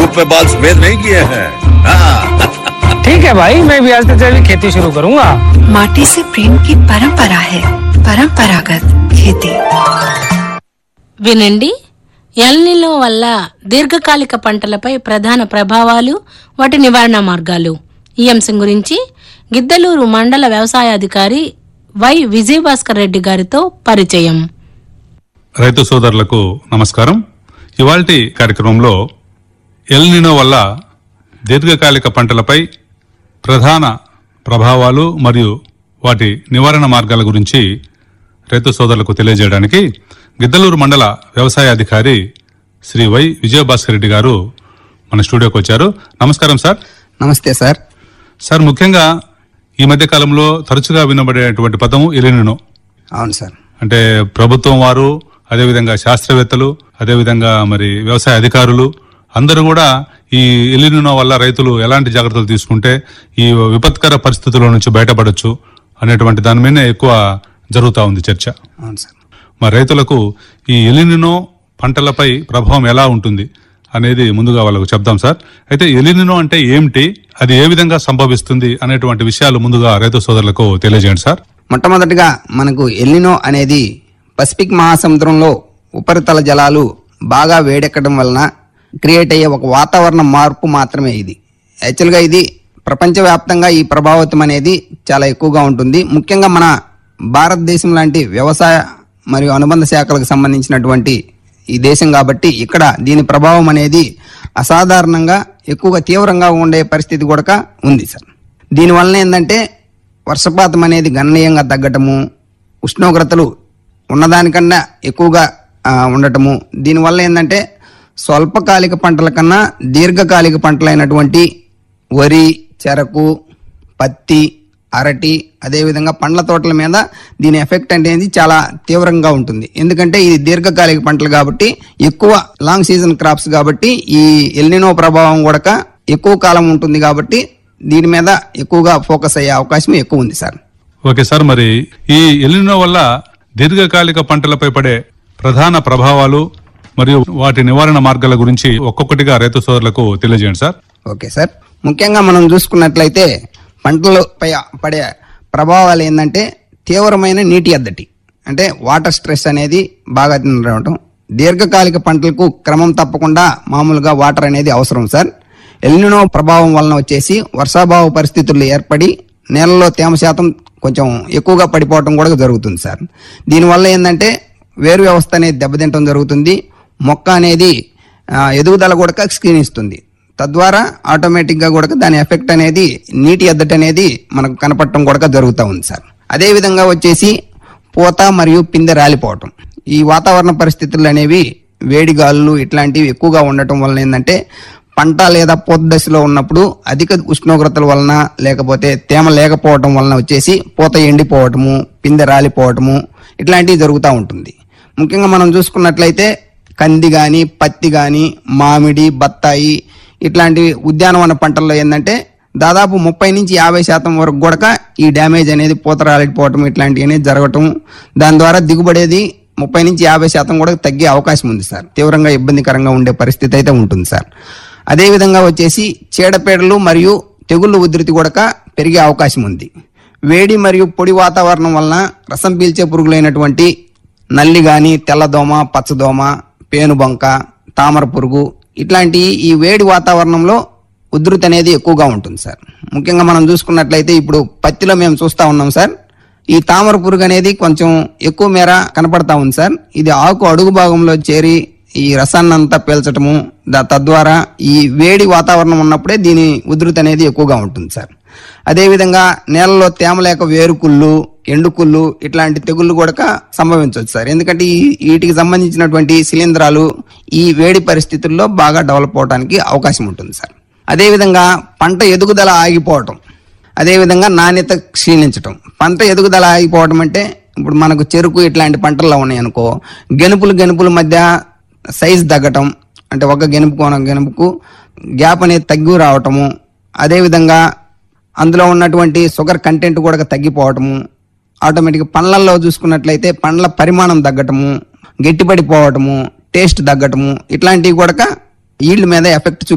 पे बाल सफेद नहीं किए हैं हाँ ठीक है भाई मैं भी आज से जैविक खेती शुरू करूंगा माटी से प्रेम की परंपरा है परंपरागत खेती వినండి ఎల్నిలో వల్ల దీర్ఘకాలిక పంటలపై ప్రధాన ప్రభావాలు వాటి నివారణ మార్గాలు ఈ అంశం గురించి గిద్దలూరు మండల వ్యవసాయాధికారి వై విజయభాస్కర్ రెడ్డి గారితో పరిచయం రైతు సోదరులకు నమస్కారం ఇవాల్టి కార్యక్రమంలో ఎల్నినో వల్ల దీర్ఘకాలిక పంటలపై ప్రధాన ప్రభావాలు మరియు వాటి నివారణ మార్గాల గురించి రైతు సోదరులకు తెలియజేయడానికి గిద్దలూరు మండల వ్యవసాయ అధికారి శ్రీ వై విజయభాస్కర్ రెడ్డి గారు మన స్టూడియోకి వచ్చారు నమస్కారం సార్ నమస్తే సార్ సార్ ముఖ్యంగా ఈ మధ్య కాలంలో తరచుగా వినబడేటువంటి పదము ఎలినినో అవును సార్ అంటే ప్రభుత్వం వారు అదేవిధంగా శాస్త్రవేత్తలు అదేవిధంగా మరి వ్యవసాయ అధికారులు అందరూ కూడా ఈ ఎలినినో వల్ల రైతులు ఎలాంటి జాగ్రత్తలు తీసుకుంటే ఈ విపత్కర పరిస్థితుల నుంచి బయటపడొచ్చు అనేటువంటి దాని మీదనే ఎక్కువ జరుగుతా ఉంది చర్చ అవును సార్ మరి రైతులకు ఈ ఎలినినో పంటలపై ప్రభావం ఎలా ఉంటుంది అనేది ముందుగా వాళ్ళకు చెప్దాం సార్ అయితే ఎలినినో అంటే ఏమిటి అది ఏ విధంగా సంభవిస్తుంది అనేటువంటి విషయాలు ముందుగా రైతు సోదరులకు తెలియజేయండి సార్ మొట్టమొదటిగా మనకు ఎల్లినో అనేది పసిఫిక్ మహాసముద్రంలో ఉపరితల జలాలు బాగా వేడెక్కడం వలన క్రియేట్ అయ్యే ఒక వాతావరణ మార్పు మాత్రమే ఇది యాక్చువల్గా ఇది ప్రపంచవ్యాప్తంగా ఈ ప్రభావితం అనేది చాలా ఎక్కువగా ఉంటుంది ముఖ్యంగా మన భారతదేశం లాంటి వ్యవసాయ మరియు అనుబంధ శాఖలకు సంబంధించినటువంటి ఈ దేశం కాబట్టి ఇక్కడ దీని ప్రభావం అనేది అసాధారణంగా ఎక్కువగా తీవ్రంగా ఉండే పరిస్థితి కూడా ఉంది సార్ దీనివల్ల ఏంటంటే వర్షపాతం అనేది గణనీయంగా తగ్గటము ఉష్ణోగ్రతలు ఉన్నదానికన్నా ఎక్కువగా ఆ, ఉండటము దీనివల్ల ఏంటంటే స్వల్పకాలిక పంటల కన్నా దీర్ఘకాలిక పంటలైనటువంటి వరి చెరకు పత్తి అరటి అదేవిధంగా పండ్ల తోటల మీద దీని ఎఫెక్ట్ అనేది చాలా తీవ్రంగా ఉంటుంది ఎందుకంటే ఇది దీర్ఘకాలిక పంటలు కాబట్టి ఎక్కువ లాంగ్ సీజన్ క్రాప్స్ కాబట్టి ఈ ఎల్నినో ప్రభావం కూడా ఎక్కువ కాలం ఉంటుంది కాబట్టి దీని మీద ఎక్కువగా ఫోకస్ అయ్యే అవకాశం ఎక్కువ ఉంది సార్ ఓకే సార్ మరి ఈ ఎలినో వల్ల దీర్ఘకాలిక పంటలపై పడే ప్రధాన ప్రభావాలు మరియు వాటి నివారణ మార్గాల గురించి ఒక్కొక్కటిగా రైతు సోదరులకు తెలియజేయండి సార్ ఓకే సార్ ముఖ్యంగా మనం చూసుకున్నట్లయితే పంటలపై పడే ప్రభావాలు ఏంటంటే తీవ్రమైన నీటి ఎద్దటి అంటే వాటర్ స్ట్రెస్ అనేది బాగా ఉండటం దీర్ఘకాలిక పంటలకు క్రమం తప్పకుండా మామూలుగా వాటర్ అనేది అవసరం సార్ ఎల్నినో ప్రభావం వలన వచ్చేసి వర్షాభావ పరిస్థితులు ఏర్పడి నేలలో తేమ శాతం కొంచెం ఎక్కువగా పడిపోవటం కూడా జరుగుతుంది సార్ దీనివల్ల ఏంటంటే వేరు వ్యవస్థ అనేది దెబ్బతింటం జరుగుతుంది మొక్క అనేది ఆ, ఎదుగుదల కూడా క్షీణిస్తుంది తద్వారా ఆటోమేటిక్గా కూడా దాని ఎఫెక్ట్ అనేది నీటి ఎద్దటి అనేది మనకు కనపడటం కూడా జరుగుతూ ఉంది సార్ అదే విధంగా వచ్చేసి పూత మరియు పిందె రాలిపోవటం ఈ వాతావరణ పరిస్థితులు అనేవి వేడి గాలులు ఇట్లాంటివి ఎక్కువగా ఉండటం వలన ఏంటంటే పంట లేదా పూత దశలో ఉన్నప్పుడు అధిక ఉష్ణోగ్రతల వలన లేకపోతే తేమ లేకపోవటం వలన వచ్చేసి పూత ఎండిపోవటము పిందె రాలిపోవటము ఇట్లాంటివి జరుగుతూ ఉంటుంది ముఖ్యంగా మనం చూసుకున్నట్లయితే కంది కానీ పత్తి కానీ మామిడి బత్తాయి ఇట్లాంటి ఉద్యానవన పంటల్లో ఏంటంటే దాదాపు ముప్పై నుంచి యాభై శాతం వరకు కూడా ఈ డ్యామేజ్ అనేది పూత రాలిపోవటం ఇట్లాంటివి అనేది జరగటం దాని ద్వారా దిగుబడేది ముప్పై నుంచి యాభై శాతం కూడా తగ్గే అవకాశం ఉంది సార్ తీవ్రంగా ఇబ్బందికరంగా ఉండే పరిస్థితి అయితే ఉంటుంది సార్ అదేవిధంగా వచ్చేసి చీడపీడలు మరియు తెగుళ్ళు ఉధృతి కూడా పెరిగే అవకాశం ఉంది వేడి మరియు పొడి వాతావరణం వలన రసం పీల్చే పురుగులైనటువంటి నల్లి గాని తెల్లదోమ పచ్చదోమ పేనుబంక తామర పురుగు ఇట్లాంటి ఈ వేడి వాతావరణంలో ఉధృతి అనేది ఎక్కువగా ఉంటుంది సార్ ముఖ్యంగా మనం చూసుకున్నట్లయితే ఇప్పుడు పత్తిలో మేము చూస్తా ఉన్నాం సార్ ఈ తామర పురుగు అనేది కొంచెం ఎక్కువ మేర కనపడతా ఉంది సార్ ఇది ఆకు అడుగు భాగంలో చేరి ఈ రసాన్ని అంతా పీల్చటము దా- తద్వారా ఈ వేడి వాతావరణం ఉన్నప్పుడే దీని ఉధృతి అనేది ఎక్కువగా ఉంటుంది సార్ అదేవిధంగా నేలలో తేమ లేక వేరుకుళ్ళు ఎండుకుళ్ళు ఇట్లాంటి తెగుళ్ళు కూడా సంభవించవచ్చు సార్ ఎందుకంటే ఈ వీటికి సంబంధించినటువంటి శిలీంధ్రాలు ఈ వేడి పరిస్థితుల్లో బాగా డెవలప్ అవడానికి అవకాశం ఉంటుంది సార్ అదేవిధంగా పంట ఎదుగుదల ఆగిపోవటం అదేవిధంగా నాణ్యత క్షీణించటం పంట ఎదుగుదల ఆగిపోవడం అంటే ఇప్పుడు మనకు చెరుకు ఇట్లాంటి పంటల్లో ఉన్నాయి అనుకో గెనుపులు గెనుపుల మధ్య సైజ్ తగ్గటం అంటే ఒక గెనుపు కోన గెనుపుకు గ్యాప్ అనేది తగ్గి రావటము అదేవిధంగా అందులో ఉన్నటువంటి షుగర్ కంటెంట్ కూడా తగ్గిపోవటము ఆటోమేటిక్ పండ్లల్లో చూసుకున్నట్లయితే పండ్ల పరిమాణం తగ్గటము గట్టిపడిపోవటము టేస్ట్ తగ్గటము ఇట్లాంటివి కూడా ఈల్డ్ మీద ఎఫెక్ట్ చూపి